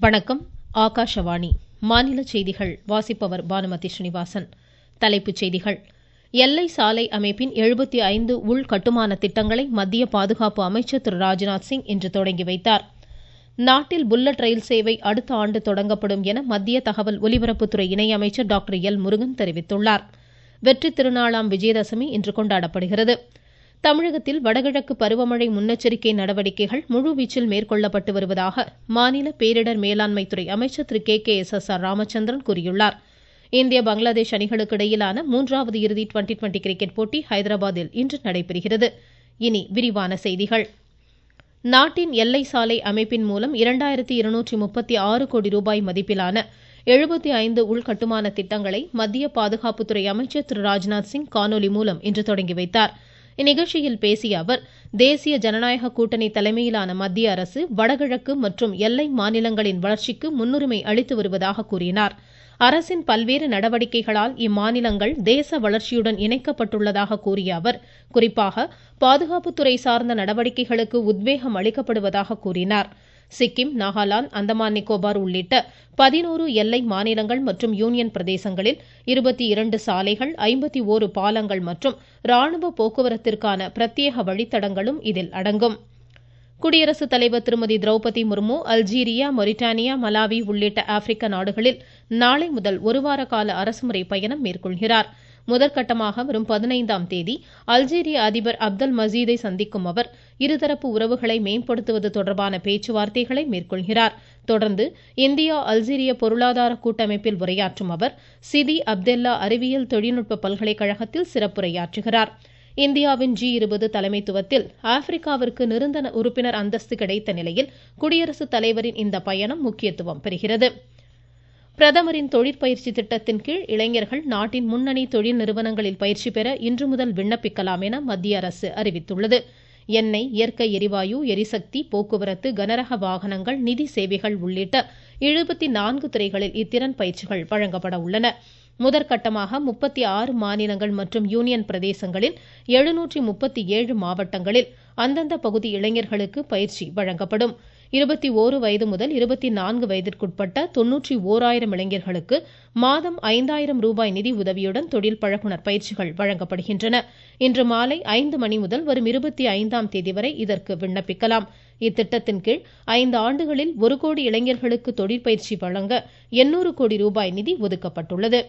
வணக்கம் ஆகாஷவாணி மாநில செய்திகள் வாசிப்பவர் பானுமதி ஸ்ரீனிவாசன் தலைப்புச் செய்திகள் எல்லை சாலை அமைப்பின் எழுபத்தி ஐந்து உள் கட்டுமான திட்டங்களை மத்திய பாதுகாப்பு அமைச்சர் திரு ராஜ்நாத் சிங் இன்று தொடங்கி வைத்தார் நாட்டில் புல்லட் ரயில் சேவை அடுத்த ஆண்டு தொடங்கப்படும் என மத்திய தகவல் ஒலிபரப்புத்துறை இணையமைச்சர் டாக்டர் எல் முருகன் தெரிவித்துள்ளார் வெற்றி திருநாளாம் விஜயதசமி இன்று கொண்டாடப்படுகிறது தமிழகத்தில் வடகிழக்கு பருவமழை முன்னெச்சரிக்கை நடவடிக்கைகள் முழுவீச்சில் மேற்கொள்ளப்பட்டு வருவதாக மாநில பேரிடர் மேலாண்மைத்துறை அமைச்சர் திரு K K S S R Ramachandran கூறியுள்ளார் இந்திய பங்களாதேஷ் அணிகளுக்கு இடையிலான மூன்றாவது இறுதி டுவெண்டி டுவெண்டி கிரிக்கெட் போட்டி ஹைதராபாத்தில் இன்று நடைபெறுகிறது இனி விரிவான செய்திகள் நாட்டின் எல்லை சாலை அமைப்பின் மூலம் இரண்டாயிரத்தி இருநூற்றி முப்பத்தி ஆறு கோடி ரூபாய் மதிப்பிலான எழுபத்தி ஐந்து உள்கட்டுமான திட்டங்களை மத்திய பாதுகாப்புத்துறை அமைச்சர் திரு ராஜ்நாத் சிங் காணொலி மூலம் இன்று தொடங்கி வைத்தார் இந்நிகழ்ச்சியில் பேசிய அவர் தேசிய ஜனநாயக கூட்டணி தலைமையிலான மத்திய அரசு வடகிழக்கு மற்றும் எல்லை மாநிலங்களின் வளர்ச்சிக்கு முன்னுரிமை அளித்து வருவதாக கூறினார் அரசின் பல்வேறு நடவடிக்கைகளால் இம்மாநிலங்கள் தேச வளர்ச்சியுடன் இணைக்கப்பட்டுள்ளதாக கூறிய அவர் குறிப்பாக பாதுகாப்புத்துறை சார்ந்த நடவடிக்கைகளுக்கு உத்வேகம் அளிக்கப்படுவதாக கூறினார் சிக்கிம் நாகாலாந்து அந்தமான் நிக்கோபார் உள்ளிட்ட பதினோரு எல்லை மாநிலங்கள் மற்றும் யூனியன் பிரதேசங்களில் இருபத்தி இரண்டு சாலைகள் ஐம்பத்தி ஓரு பாலங்கள் மற்றும் ராணுவ போக்குவரத்திற்கான பிரத்யேக வழித்தடங்களும் இதில் அடங்கும் குடியரசுத் தலைவர் திருமதி Droupadi Murmu Algeria Mauritania Malawi உள்ளிட்ட ஆப்பிரிக்க நாடுகளில் நாளை முதல் ஒருவார கால அரசுமுறை பயணம் மேற்கொள்கிறார் முதற்கட்டமாக வரும் பதினைந்தாம் தேதி அல்ஜீரிய அதிபர் அப்தல் மசீதை சந்திக்கும் அவர் இருதரப்பு உறவுகளை மேம்படுத்துவது தொடர்பான பேச்சுவார்த்தைகளை மேற்கொள்கிறார் தொடர்ந்து இந்தியா அல்ஜீரிய பொருளாதார கூட்டமைப்பில் உரையாற்றும் அவர் சிதி அப்தெல்லா அறிவியல் தொழில்நுட்ப பல்கலைக்கழகத்தில் சிறப்புரையாற்றுகிறார் இந்தியாவின் ஜி இருபது தலைமைத்துவத்தில் ஆப்பிரிக்காவிற்கு நிரந்தர உறுப்பினர் அந்தஸ்து கிடைத்த நிலையில் குடியரசுத் தலைவரின் இந்த பயணம் முக்கியத்துவம் பெறுகிறது பிரதமரின் தொழிற்பயிற்சி திட்டத்தின் கீழ் இளைஞர்கள் நாட்டின் முன்னணி தொழில் நிறுவனங்களில் பயிற்சி பெற இன்று முதல் விண்ணப்பிக்கலாம் என மத்திய அரசு அறிவித்துள்ளது எண்ணெய் இயற்கை எரிவாயு எரிசக்தி போக்குவரத்து கனரக வாகனங்கள் நிதி சேவைகள் உள்ளிட்ட எழுபத்தி நான்கு துறைகளில் இத்திறன் பயிற்சிகள் வழங்கப்பட உள்ளன முதற்கட்டமாக முப்பத்தி ஆறு மாநிலங்கள் மற்றும் யூனியன் பிரதேசங்களில் எழுநூற்றி முப்பத்தி ஏழு மாவட்டங்களில் அந்தந்த பகுதி இளைஞர்களுக்கு பயிற்சி வழங்கப்படும் இருபத்தி ஓரு வயது முதல் இருபத்தி நான்கு வயதிற்குட்பட்ட தொன்னூற்றி ஓராயிரம் இளைஞர்களுக்கு மாதம் ஐந்தாயிரம் ரூபாய் நிதி உதவியுடன் தொழில் பழகுனர் பயிற்சிகள் வழங்கப்படுகின்றன இன்று மாலை ஐந்து மணி முதல் வரும் இருபத்தி ஐந்தாம் தேதி வரை இதற்கு விண்ணப்பிக்கலாம் இத்திட்டத்தின் கீழ் ஐந்து ஆண்டுகளில் ஒரு கோடி இளைஞர்களுக்கு தொழிற்பயிற்சி வழங்க எண்ணூறு கோடி ரூபாய் நிதி ஒதுக்கப்பட்டுள்ளது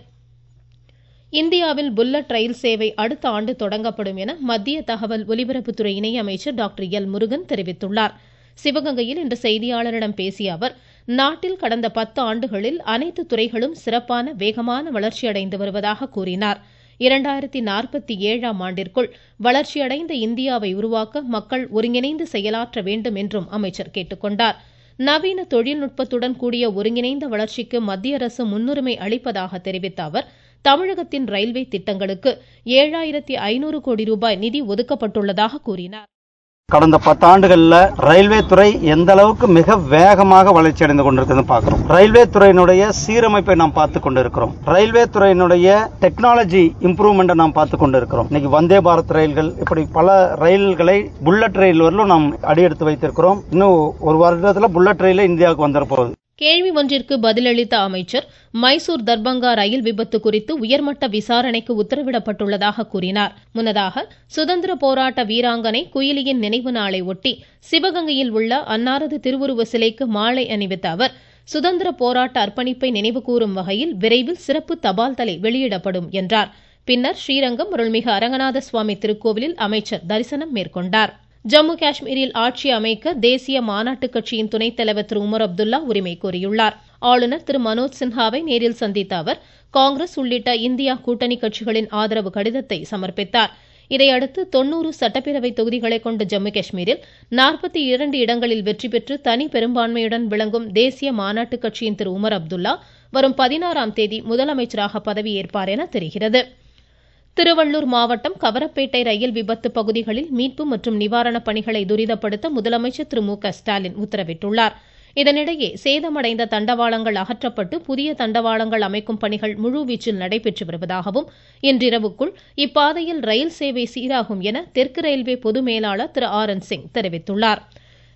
இந்தியாவில் புல்லட் ரயில் சேவை அடுத்த ஆண்டு தொடங்கப்படும் என மத்திய தகவல் ஒலிபரப்புத்துறை இணையமைச்சர் டாக்டர் எல் முருகன் தெரிவித்துள்ளார் சிவகங்கையில் இன்று செய்தியாளரிடம் பேசிய அவர் நாட்டில் கடந்த பத்து ஆண்டுகளில் அனைத்து துறைகளும் சிறப்பான வேகமான வளர்ச்சியடைந்து வருவதாக கூறினார் இரண்டாயிரத்தி நாற்பத்தி ஏழாம் ஆண்டிற்குள் வளர்ச்சியடைந்த இந்தியாவை உருவாக்க மக்கள் ஒருங்கிணைந்து செயலாற்ற வேண்டும் என்றும் அமைச்சர் கேட்டுக்கொண்டார் நவீன தொழில்நுட்பத்துடன் கூடிய ஒருங்கிணைந்த வளர்ச்சிக்கு மத்திய அரசு முன்னுரிமை அளிப்பதாக தெரிவித்த அவர் தமிழகத்தின் ரயில்வே திட்டங்களுக்கு ஏழாயிரத்தி ஐநூறு கோடி ரூபாய் நிதி ஒதுக்கப்பட்டுள்ளதாக கூறினார் கடந்த பத்தாண்டுகள்ல ரயில்வே துறை எந்த அளவுக்கு மிக வேகமாக வளர்ச்சி அடைந்து கொண்டிருக்கிறது பார்க்கிறோம் ரயில்வே துறையினுடைய சீரமைப்பை நாம் பார்த்து கொண்டிருக்கிறோம் ரயில்வே துறையினுடைய டெக்னாலஜி இம்ப்ரூவ்மெண்ட்டை நாம் பார்த்து கொண்டிருக்கிறோம் இன்னைக்கு வந்தே பாரத் ரயில்கள் இப்படி பல ரயில்களை புல்லட் ரயில் வரலும் நாம் அடியெடுத்து வைத்திருக்கிறோம் இன்னும் ஒரு வருடத்துல புல்லட் ரயிலே இந்தியாவுக்கு வந்துட போகுது கேள்வி ஒன்றிற்கு பதிலளித்த அமைச்சர் மைசூர் தர்பங்கா ரயில் விபத்து குறித்து உயர்மட்ட விசாரணைக்கு உத்தரவிடப்பட்டுள்ளதாக கூறினார் முன்னதாக சுதந்திர போராட்ட வீராங்கனை குயிலியின் நினைவு நாளை ஒட்டி சிவகங்கையில் உள்ள அன்னாரது திருவுருவ சிலைக்கு மாலை அணிவித்த அவர் சுதந்திர போராட்ட அர்ப்பணிப்பை நினைவுகூரும் வகையில் விரைவில் சிறப்பு தபால் தலை வெளியிடப்படும் என்றார் பின்னர் ஸ்ரீரங்கம் அருள்மிகு அரங்கநாத சுவாமி திருக்கோவிலில் அமைச்சர் தரிசனம் மேற்கொண்டார் ஜம்மு காஷ்மீரில் ஆட்சி அமைக்க தேசிய மாநாட்டுக் கட்சியின் துணைத் தலைவர் திரு உமர் அப்துல்லா உரிமை கோரியுள்ளார் ஆளுநர் திரு மனோஜ் சின்ஹாவை நேரில் சந்தித்த அவர் காங்கிரஸ் உள்ளிட்ட இந்தியா கூட்டணி கட்சிகளின் ஆதரவு கடிதத்தை சமர்ப்பித்தார் இதையடுத்து தொன்னூறு சட்டப்பேரவை தொகுதிகளை கொண்ட ஜம்மு காஷ்மீரில் நாற்பத்தி இரண்டு இடங்களில் வெற்றி பெற்று தனி பெரும்பான்மையுடன் விளங்கும் தேசிய மாநாட்டுக் கட்சியின் திரு உமர் அப்துல்லா வரும் பதினாறாம் தேதி முதலமைச்சராக பதவியேற்பார் என தெரிகிறது திருவள்ளூர் மாவட்டம் கவரப்பேட்டை ரயில் விபத்து பகுதிகளில் மீட்பு மற்றும் நிவாரணப் பணிகளை துரிதப்படுத்த முதலமைச்சர் திரு மு க ஸ்டாலின் உத்தரவிட்டுள்ளார் இதனிடையே சேதமடைந்த தண்டவாளங்கள் அகற்றப்பட்டு புதிய தண்டவாளங்கள் அமைக்கும் பணிகள் முழுவீச்சில் நடைபெற்று வருவதாகவும் இன்றிரவுக்குள் இப்பாதையில் ரயில் சேவை சீராகும் என தெற்கு ரயில்வே பொது மேலாளர் திரு ஆர் என் சிங் தெரிவித்துள்ளார்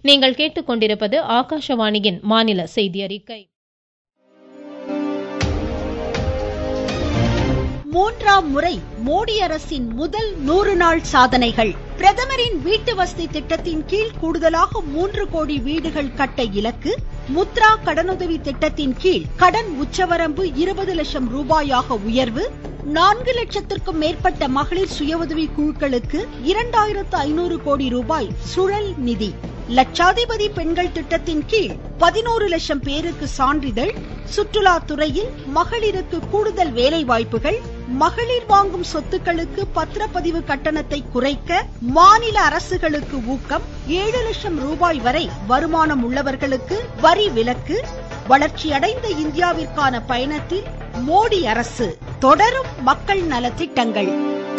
நீங்கள் கேட்டுக்கொண்டிருப்பது ஆகாஷவாணியின் மாநில செய்தி அறிக்கை மூன்றாம் முறை மோடி அரசின் முதல் நூறு நாள் சாதனைகள் பிரதமரின் வீட்டு வசதி திட்டத்தின் கீழ் கூடுதலாக மூன்று கோடி வீடுகள் கட்ட இலக்கு முத்ரா கடனுதவி திட்டத்தின் கீழ் கடன் உச்சவரம்பு இருபது லட்சம் ரூபாயாக உயர்வு நான்கு லட்சத்திற்கும் மேற்பட்ட மகளிர் சுய உதவி குழுக்களுக்கு இரண்டாயிரத்து ஐநூறு கோடி ரூபாய் சுழல் நிதி லட்சாதிபதி பெண்கள் திட்டத்தின் கீழ் பதினோரு லட்சம் பேருக்கு சான்றிதழ் சுற்றுலா துறையில் மகளிருக்கு கூடுதல் வேலை வாய்ப்புகள் மகளிர் வாங்கும் சொத்துக்களுக்கு பத்திரப்பதிவு கட்டணத்தை குறைக்க மாநில அரசுகளுக்கு ஊக்கம் ஏழு லட்சம் ரூபாய் வரை வருமானம் உள்ளவர்களுக்கு வரி விலக்கு வளர்ச்சியடைந்த இந்தியாவிற்கான பயணத்தில் மோடி அரசு தொடரும் மக்கள் நலத்திட்டங்கள்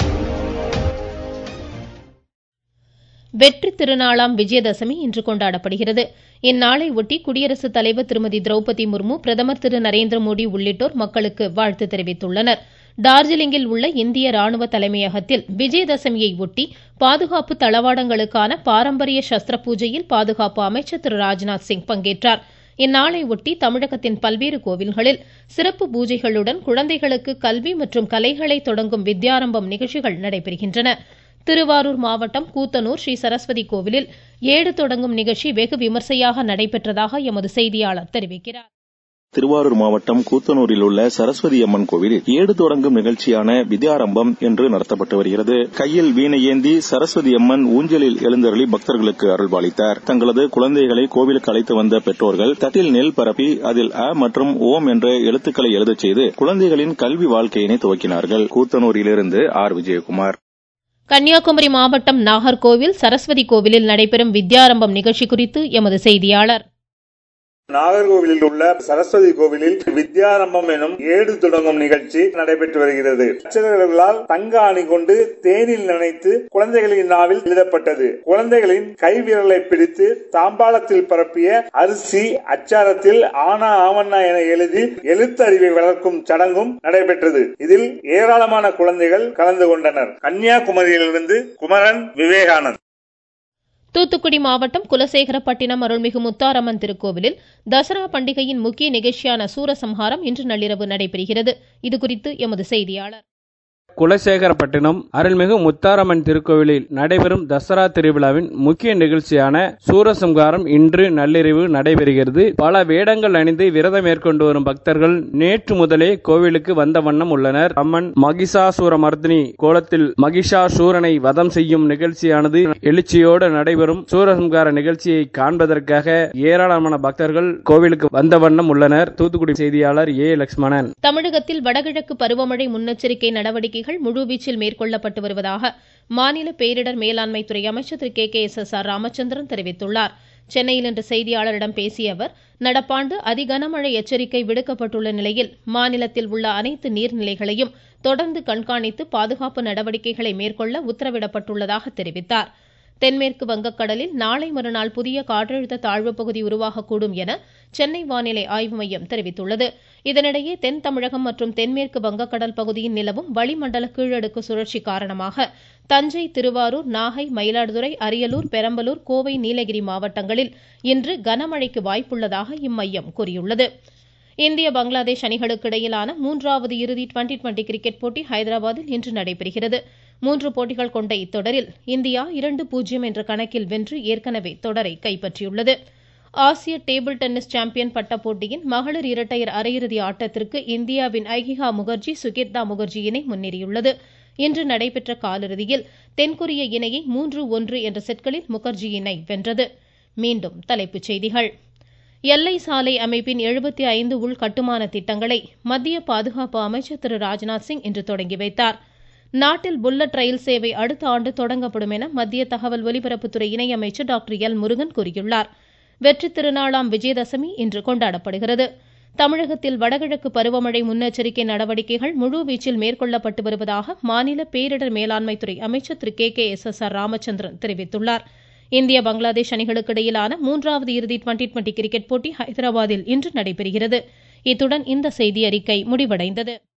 வெற்றி திருநாளாம் விஜயதசமி இன்று கொண்டாடப்படுகிறது இந்நாளை ஒட்டி குடியரசுத் தலைவர் திருமதி திரௌபதி முர்மு பிரதமர் திரு நரேந்திர மோடி உள்ளிட்டோர் மக்களுக்கு வாழ்த்து தெரிவித்துள்ளனர் டார்ஜிலிங்கில் உள்ள இந்திய ராணுவ தலைமையகத்தில் விஜயதசமியை ஒட்டி பாதுகாப்பு தளவாடங்களுக்கான பாரம்பரிய சஸ்திர பூஜையில் பாதுகாப்பு அமைச்சர் திரு ராஜ்நாத் சிங் பங்கேற்றார் இந்நாளை ஒட்டி தமிழகத்தின் பல்வேறு கோவில்களில் சிறப்பு பூஜைகளுடன் குழந்தைகளுக்கு கல்வி மற்றும் கலைகளை தொடங்கும் வித்யாரம்பம் நிகழ்ச்சிகள் நடைபெறுகின்றன திருவாரூர் மாவட்டம் கூத்தனூர் ஸ்ரீ சரஸ்வதி கோவிலில் ஏடு தொடங்கும் நிகழ்ச்சி வெகு விமர்சையாக நடைபெற்றதாக எமது செய்தியாளர் தெரிவிக்கிறார் திருவாரூர் மாவட்டம் கூத்தனூரில் உள்ள சரஸ்வதி அம்மன் கோவிலில் ஏடு தொடங்கும் நிகழ்ச்சியான வித்யாரம்பம் என்று நடத்தப்பட்டு வருகிறது கையில் வீணை ஏந்தி சரஸ்வதி அம்மன் ஊஞ்சலில் எழுந்தருளி பக்தர்களுக்கு அருள்பாலித்தார் தங்களது குழந்தைகளை கோவிலுக்கு அழைத்து வந்த பெற்றோர்கள் தட்டில் நெல் பரப்பி அதில் அ மற்றும் ஓம் என்ற எழுத்துக்களை எழுதச் செய்து குழந்தைகளின் கல்வி வாழ்க்கையினை துவக்கினார்கள் கூத்தனூரிலிருந்து ஆர் விஜயகுமார் கன்னியாகுமரி மாவட்டம் நாகர்கோவில் சரஸ்வதி கோவிலில் நடைபெறும் வித்யாரம்பம் நிகழ்ச்சி குறித்து எமது செய்தியாளர் நாகர்கோவிலில் உள்ள சரஸ்வதி கோவிலில் வித்யாரம்பம் எனும் ஏடு தொடங்கும் நிகழ்ச்சி நடைபெற்று வருகிறது அச்சகர்களால் தங்க அணி கொண்டு தேனில் நினைத்து குழந்தைகளின் நாவில் எழுதப்பட்டது குழந்தைகளின் கை விரலை பிடித்து தாம்பாளத்தில் பரப்பிய அரிசி அச்சாரத்தில் ஆனா ஆவண்ணா என எழுதி எழுத்தறிவை வளர்க்கும் சடங்கும் நடைபெற்றது இதில் ஏராளமான குழந்தைகள் கலந்து கொண்டனர் கன்னியாகுமரியிலிருந்து குமரன் விவேகானந்த் தூத்துக்குடி மாவட்டம் குலசேகரப்பட்டினம் அருள்மிகு முத்தாரம்மன் திருக்கோவிலில் தசரா பண்டிகையின் முக்கிய நிகழ்ச்சியான சூரசம்ஹாரம் இன்று நள்ளிரவு நடைபெறுகிறது இதுகுறித்து எமது செய்தியாளர் குலசேகரப்பட்டினம் அருள்மிகு முத்தாரம்மன் திருக்கோவிலில் நடைபெறும் தசரா திருவிழாவின் முக்கிய நிகழ்ச்சியான சூரசம்ஹாரம் இன்று நள்ளிரவு நடைபெறுகிறது பல வேடங்கள் அணிந்து விரதம் மேற்கொண்டு வரும் பக்தர்கள் நேற்று முதலே கோவிலுக்கு வந்த வண்ணம் உள்ளனர் அம்மன் மகிஷாசூர மர்தினி கோலத்தில் மகிஷாசூரனை வதம் செய்யும் நிகழ்ச்சியானது எழுச்சியோடு நடைபெறும் சூரசம்ஹார நிகழ்ச்சியை காண்பதற்காக ஏராளமான பக்தர்கள் கோவிலுக்கு வந்த வண்ணம் உள்ளனர் தூத்துக்குடி செய்தியாளர் ஏ லட்சுமணன் தமிழகத்தில் வடகிழக்கு பருவமழை முன்னெச்சரிக்கை நடவடிக்கைகள் முழுவீச்சில் மேற்கொள்ளப்பட்டு வருவதாக மாநில பேரிடர் மேலாண்மை துறை அமைச்சர் திரு K K S S R Ramachandran தெரிவித்துள்ளார் சென்னையில் இன்று செய்தியாளரிடம் பேசிய அவர் நடப்பாண்டு அதிகனமழை எச்சரிக்கை விடுக்கப்பட்டுள்ள நிலையில் மாநிலத்தில் உள்ள அனைத்து நீர்நிலைகளையும் தொடர்ந்து கண்காணித்து பாதுகாப்பு நடவடிக்கைகளை மேற்கொள்ள உத்தரவிடப்பட்டுள்ளதாக தெரிவித்தார் தென்மேற்கு வங்கக்கடலில் நாளை மறுநாள் புதிய காற்றழுத்த தாழ்வு பகுதி உருவாகக்கூடும் என சென்னை வானிலை ஆய்வு மையம் தெரிவித்துள்ளது இதனிடையே தென் தமிழகம் மற்றும் தென்மேற்கு வங்கக்கடல் பகுதியில் நிலவும் வளிமண்டல கீழடுக்கு சுழற்சி காரணமாக தஞ்சை திருவாரூர் நாகை மயிலாடுதுறை அரியலூர் பெரம்பலூர் கோவை நீலகிரி மாவட்டங்களில் இன்று கனமழைக்கு வாய்ப்புள்ளதாக இம்மையம் கூறியுள்ளது இந்திய பங்களாதேஷ் அணிகளுக்கு இடையிலான மூன்றாவது இறுதி டுவெண்டி டுவெண்டி கிரிக்கெட் போட்டி ஹைதராபாத்தில் இன்று நடைபெறுகிறது மூன்று போட்டிகள் கொண்ட இத்தொடரில் இந்தியா இரண்டு பூஜ்ஜியம் என்ற கணக்கில் வென்று ஏற்கனவே தொடரை கைப்பற்றியுள்ளது ஆசிய டேபிள் டென்னிஸ் சாம்பியன் பட்ட போட்டியின் மகளிர் இரட்டையர் அரையிறுதி ஆட்டத்திற்கு இந்தியாவின் ஐகிகா முகர்ஜி சுகேத்தா முகர்ஜி இணை முன்னேறியுள்ளது இன்று நடைபெற்ற காலிறுதியில் தென்கொரிய இணையை மூன்று ஒன்று என்ற செட்களில் முகர்ஜி இணை வென்றது மீண்டும் தலைப்புச் செய்திகள் எல்லை சாலை அமைப்பின் எழுபத்தி ஐந்து உள் கட்டுமான திட்டங்களை மத்திய பாதுகாப்பு அமைச்சர் திரு ராஜ்நாத் சிங் இன்று தொடங்கி வைத்தார் நாட்டில் புல்லட் ரயில் சேவை அடுத்த ஆண்டு தொடங்கப்படும் என மத்திய தகவல் ஒலிபரப்புத்துறை இணையமைச்சர் டாக்டர் எல் முருகன் கூறியுள்ளார் வெற்றி திருநாளாம் விஜயதசமி இன்று கொண்டாடப்படுகிறது தமிழகத்தில் வடகிழக்கு பருவமழை முன்னெச்சரிக்கை நடவடிக்கைகள் முழுவீச்சில் மேற்கொள்ளப்பட்டு வருவதாக மாநில பேரிடர் மேலாண்மைத்துறை அமைச்சர் திரு K K S S R Ramachandran தெரிவித்துள்ளார் இந்திய பங்களாதேஷ் அணிகளுக்கு இடையிலான மூன்றாவது இறுதி டுவெண்டி டுவெண்டி கிரிக்கெட் போட்டி ஹைதராபாத்தில் இன்று நடைபெறுகிறது இத்துடன் இந்த செய்தியறிக்கை முடிவடைந்தது